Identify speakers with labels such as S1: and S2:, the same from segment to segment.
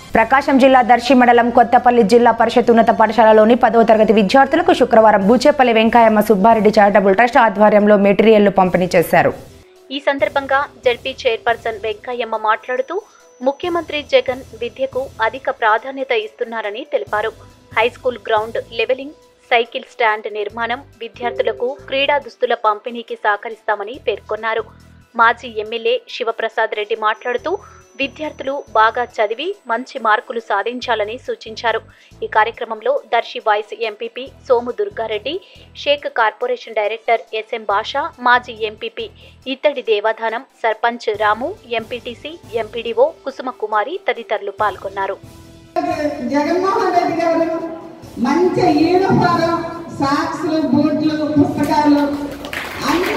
S1: ప్రకాశం జిల్లా దర్శి మండలం కొత్తపల్లి జిల్లా పరిషత్ ఉన్నత పాఠశాలలోని పదవ తరగతి విద్యార్థులకు శుక్రవారం బూచేపల్లి వెంకయ్యమ్మ సుబ్బారెడ్డి చారిటబుల్ ట్రస్ట్ ఆధ్వర్యంలో మెటీరియల్లు పంపిణీ చేశారు
S2: ఈ సందర్భంగా జడ్పీ చైర్పర్సన్ వెంకయ్యమ్మ మాట్లాడుతూ ముఖ్యమంత్రి జగన్ విద్యకు అధిక ప్రాధాన్యత ఇస్తున్నారని తెలిపారు high school ground levelling cycle stand నిర్మాణం విద్యార్థులకు క్రీడా దుస్తుల పంపిణీకి సహకరిస్తామని పేర్కొన్నారు మాజీ ఎమ్మెల్యే శివప్రసాద్ రెడ్డి మాట్లాడుతూ విద్యార్థులు బాగా చదివి మంచి మార్కులు సాధించాలని సూచించారు ఈ కార్యక్రమంలో Darsi vice MPP Somu Durgareddy Shaik corporation director SM Basha మాజీ ఎంపీపీ ఇత్తడి దేవాధానం సర్పంచ్ రాము ఎంపీటీసీ ఎంపీడీఓ కుసుమ కుమారి తదితరులు పాల్గొన్నారు
S3: జగన్మోహన్ రెడ్డి గారు మంచి యూనిఫారం సాక్స్లు బూట్లు పుస్తకాలు అన్ని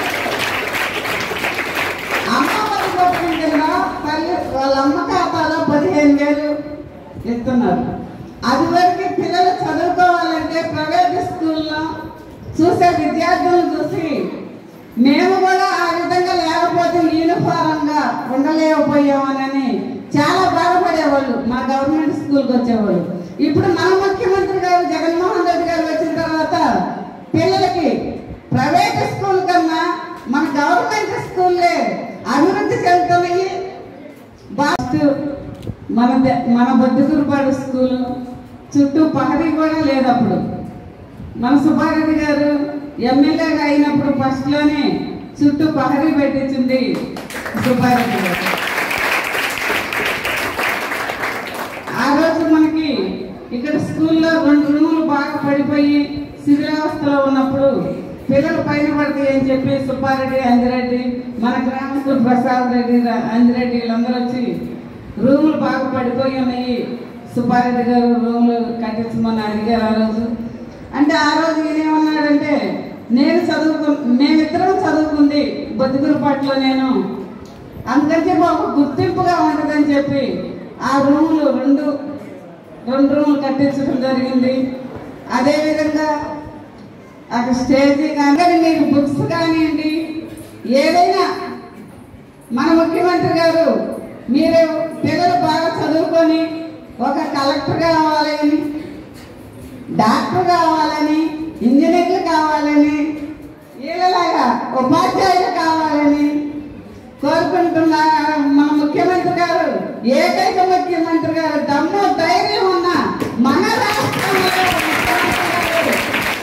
S3: అమ్మ వాళ్ళ పథకం కింద తల్లి వాళ్ళ అమ్మ ఖాతాలో పదిహేను వేలు ఇస్తున్నారు అది వరకు పిల్లలు చదువుకోవాలంటే ప్రైవేట్ స్కూల్లో చూసే విద్యార్థులను చూసి మేము కూడా ఆ విధంగా లేకపోతే యూనిఫారంగా ఉండలేకపోయామని చాలా బాధపడేవాళ్ళు మా గవర్నమెంట్ స్కూల్కి వచ్చేవాళ్ళు ఇప్పుడు మన ముఖ్యమంత్రి గారు జగన్మోహన్ రెడ్డి గారు వచ్చిన తర్వాత పిల్లలకి ప్రైవేట్ స్కూల్ కన్నా మన గవర్నమెంట్ స్కూల్లే అభివృద్ధి చెందుతున్నాయి బాస్ట్ మన ద- మన బొద్దుగురుపాడు స్కూల్ చుట్టూ పహరీ కూడా లేదు అప్పుడు మన సుబ్బారెడ్డి గారు ఎమ్మెల్యేగా అయినప్పుడు ఫస్ట్ లోనే చుట్టూ పహరీ పెట్టించింది సుబ్బారెడ్డి గారు ఆ రోజు మనకి ఇక్కడ స్కూల్లో రెండు రూములు బాగా పడిపోయి శిథిలావస్థలో ఉన్నప్పుడు పిల్లలు పైన పడతాయి అని చెప్పి సుబ్బారెడ్డి అంజిరెడ్డి మన గ్రామస్తులు ప్రసాద్ రెడ్డి రా- అంజిరెడ్డి వీళ్ళందరూ వచ్చి రూములు బాగా పడిపోయి ఉన్నాయి సుబ్బారెడ్డి గారు రూములు కట్టించమని అడిగారు ఆ రోజు అంటే ఆ రోజు ఈయన ఏమన్నాడంటే నేను చదువుకు మేమిద్దరం చదువుకుంది బొద్దుగురుపాట్లో నేను అందుకంటే ఒక గుర్తింపుగా ఉంటుందని చెప్పి ఆ రూములు రెండు రెండు రూములు కట్టించడం జరిగింది అదేవిధంగా అక్కడ స్టేజీ కానీ మీకు బుక్స్ కానివ్వండి ఏదైనా మన ముఖ్యమంత్రి గారు మీరు పిల్లలు బాగా చదువుకొని ఒక కలెక్టర్ కావాలని డాక్టర్ కావాలని ఇంజనీర్లు కావాలని వీళ్ళలాగా ఉపాధ్యాయులు కావాలని కోరుకుంటున్న మన ముఖ్యమంత్రి గారు ఏకైక ముఖ్యమంత్రి గారు దమ్ము ధైర్యం ఉన్న మన రాష్ట్రంలో ముఖ్యమంత్రి గారు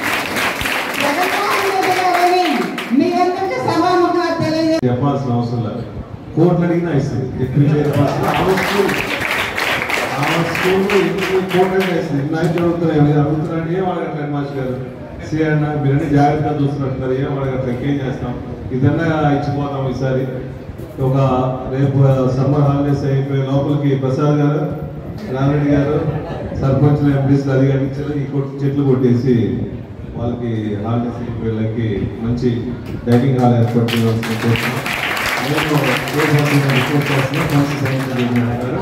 S3: జగన్మోహన్ రెడ్డి గారని మీ అందరికీ సభాముఖంగా తెలియజే
S4: చెప్పాల్సిన అవసరం లేదు కోట్లు అడిగినా ఇస్తుంది డిప్యూటీ చైర్పర్సన్ ఆమె స్కూల్ ఆమె స్కూల్ ఇంటికి కోట్లు అడిగినా ఇస్తుంది నైట్ అడుగుతున్నాయి మీరు అడుగుతున్నాడు ఏం అడగట్లేదు మాస్టర్ గారు సీ అన్న మీరన్నీ జాగ్రత్తగా చూస్తున్నట్టున్నారు ఏం అడగట్లేదు ఇంకేం చేస్తాం ఇదన్నా ఇచ్చిపోతాం ఈసారి ఒక రేపు సమ్మర్ హాలిడేస్ అయిపోయే లోపలికి ప్రసాద్ గారు రామిరెడ్డి గారు సర్పంచ్లు ఎంపీస్ అధికారులు ఇచ్చారు ఈ కొట్టు చెట్లు కొట్టేసి వాళ్ళకి హాలిడేస్ వీళ్ళకి మంచి డైటింగ్ హాల్ ఏర్పాటు చేయాల్సిన కోరుతున్నాం నేను ఏ సంవత్సరం రిపోర్ట్ చేస్తున్నా మంచి సంవత్సరం అంటారు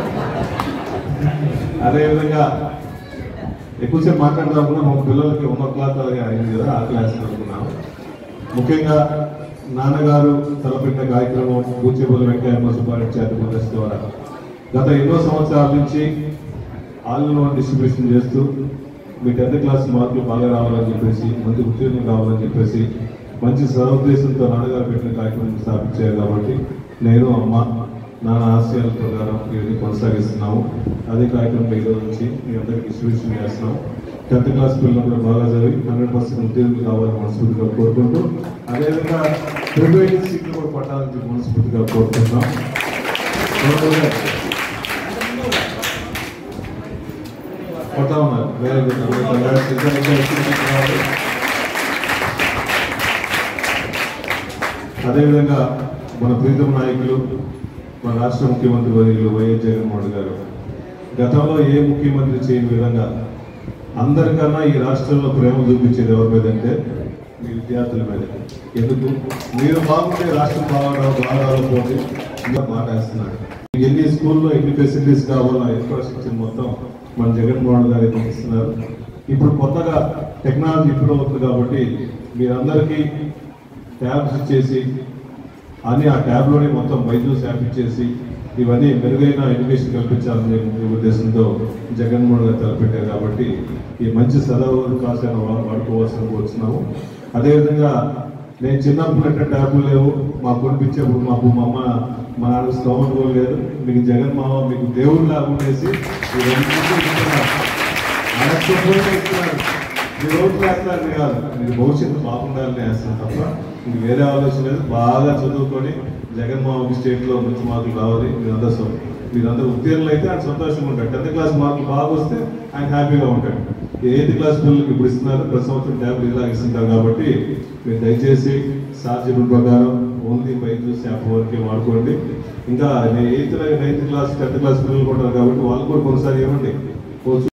S4: అదేవిధంగా ఎక్కువసేపు మాట్లాడదామన్నా మా పిల్లలకి ఉన్న క్లాత్ అలాగే అయింది కదా ఆ క్లాస్ అనుకున్నాం ముఖ్యంగా నాన్నగారు తలపెట్టిన కార్యక్రమం పూచేపల్లి వెంకయ్యమ్మ సుబ్బారెడ్డి చేత ప్రదర్శన ద్వారా గత ఎన్నో సంవత్సరాల నుంచి ఆల్ ఇన్ వన్ డిస్ట్రిబ్యూషన్ చేస్తూ మీ టెన్త్ క్లాస్ మార్కులు బాగా రావాలని చెప్పేసి మంచి ఉద్యోగం కావాలని చెప్పేసి మంచి సదుద్దేశంతో నాన్నగారు పెట్టిన కార్యక్రమం స్థాపించారు కాబట్టి నేను అమ్మ నాన్న ఆశయాల ప్రకారం ఇవన్నీ కొనసాగిస్తున్నాము అదే కార్యక్రమం ఈ రోజు నుంచి మీ అందరికి డిస్ట్రిబ్యూషన్ చేస్తున్నాము టెన్త్ క్లాస్ పిల్లలు కూడా బాగా చదివి హండ్రెడ్ పర్సెంట్ ఉద్యోగులు కావాలని మనస్ఫూర్తిగా కోరుకుంటూ అదేవిధంగా ప్రిపేరింగ్ సీట్లు కూడా పట్టాలని చెప్పి మనస్ఫూర్తిగా కోరుకుంటున్నాం రెండోది, కొడతా ఉన్నారు వేరే అదేవిధంగా మన ప్రీతం నాయకులు మన రాష్ట్ర ముఖ్యమంత్రి వర్యులు వైఎస్ జగన్మోహన్ గారు గతంలో ఏ ముఖ్యమంత్రి చేయని విధంగా అందరికన్నా ఈ రాష్ట్రంలో ప్రేమ చూపించేది ఎవరి మీద అంటే మీ విద్యార్థుల మీద ఎందుకు మీరు బాగుంటే రాష్ట్రం బాగా బాగాపోతే ఇంకా మాట్లాడుతున్నాడు మీకు ఎన్ని స్కూల్లో ఎన్ని ఫెసిలిటీస్ కావాలో ఇన్ఫ్రాస్ట్రక్చర్ మొత్తం మన జగన్మోహన్ గారు ఇస్తున్నారు ఇప్పుడు కొత్తగా టెక్నాలజీ ఇంప్రూవ్ అవుతుంది కాబట్టి మీరందరికీ ట్యాబ్స్ ఇచ్చేసి అని ఆ ట్యాబ్లోనే మొత్తం బైజూస్ యాప్ ఇచ్చేసి ఇవన్నీ మెరుగైన ఎడ్యుకేషన్ కల్పించాలని ఉద్దేశంతో జగన్మోహన్ గారు తలపెట్టారు కాబట్టి ఈ మంచి సదవకాశాన్ని వా- వాడుకోవాల్సిన కోరుతున్నాము అదేవిధంగా నేను చిన్నప్పుడు అంటే ట్యాబులు లేవు మాకు కొనిపించేప్పుడు మాకు మా అమ్మ మా నాన్న స్తోమత కూడా లేదు మీకు జగన్ మామ మీకు దేవుడు లాగా ఉండేసి ఈ రెండు నిమిషాలు ఇస్తున్నారు. అడగకపోతే ఇస్తున్నారు. మీరు ఓట్లు వేస్తారని కాదు మీకు భవిష్యత్తు బాగుండాలని వేస్తాను తప్ప ఇంక వేరే ఆలోచన లేదు బాగా చదువుకొని జగన్మోహన్ స్టేట్ లో మంచి మార్కులు రావాలి మీరందరూ సో- మీరందరూ ఉత్తీర్ణులు అయితే ఆయన సంతోషంగా ఉంటాడు టెన్త్ క్లాస్ మార్కులు బాగా వస్తే ఆయన హ్యాపీగా ఉంటాడు ఎయిత్ క్లాస్ పిల్లలకి ఇప్పుడు ఇస్తున్నారు ప్రతి సంవత్సరం ట్యాబ్లు ఇలా ఇస్తుంటారు కాబట్టి మీరు దయచేసి సార్ చెప్పిన ప్రకారం ఓన్లీ బైజూస్ యాప్ వరకే వాడుకోండి ఇంకా eighth ninth class tenth class పిల్లలు ఉంటారు కాబట్టి వాళ్ళు కూడా కొన్నిసారి ఏమండి